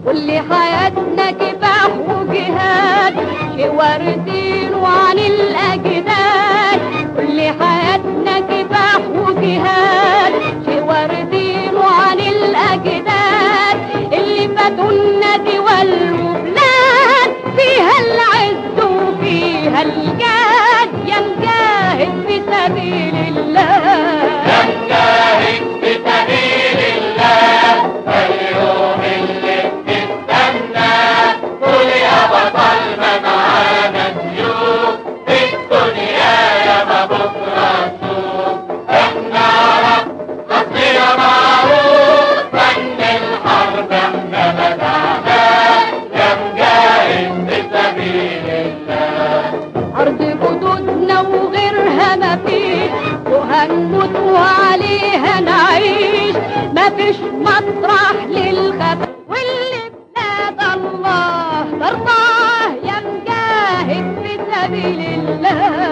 كل حياتنا كفاح وجهاد شيء واردين وعن الأجداد كل حياتنا كفاح وجهاد شيء واردين وعن الأجداد اللي فاتونا دول وبلاد فيها العز وفيها الجاد يا مجاهد في سبيل الله نجاهد في سبيل الله اليوم اللي بتستنى قول يا بطل ما معانا سيوف في الدنيا يا ما بكره نشوف احنا رب نصير معروف فن الحرب احنا بدعناه يا مجاهد في سبيل الله أرض جدودنا وغيرها ما فيش وهنموت وعليها نعيش ما فيش مطرح للخفا واللي بلاد الله ترضاه يا مجاهد في سبيل الله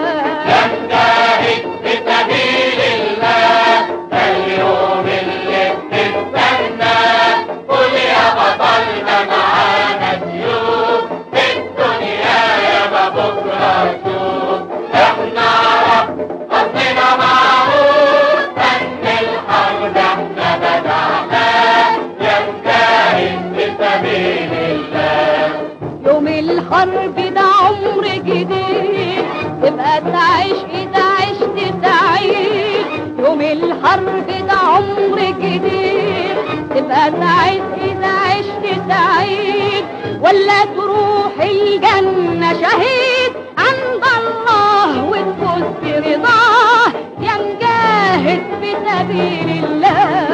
نجاهد في سبيل الله اليوم اللي بتستنى قول يا بطل ما معانا سيوف في الدنيا يا ما بكره نشوف احنا رب قصدنا معروف فن الحرب احنا بدعناه يا مجاهد في سبيل الله يوم الحرب ده عمر جديد تبقى تعيش إذا عشت سعيد يوم الحرب ده عمر جديد تبقى تعيش إذا عشت سعيد ولا تروح الجنة شهيد عند الله وتفوز برضاه يا مجاهد في سبيل الله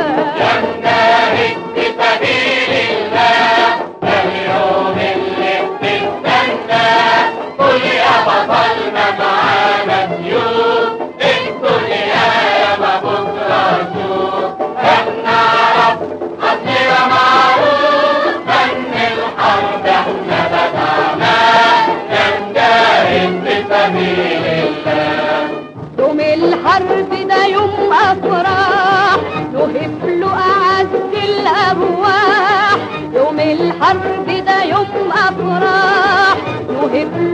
نجاهد في سبيل الله اليوم اللي بتستنى قول يا بطل ما معانا سيوف الدنيا يا ما بكره نشوف احنا رب قصدنا معروف فن الحرب احنا بدعناه نجاهد في سبيل الله يوم الحرب ده يوم أفراح نهب له أعز الأرواح يوم الحرب ده يوم أفراح نهب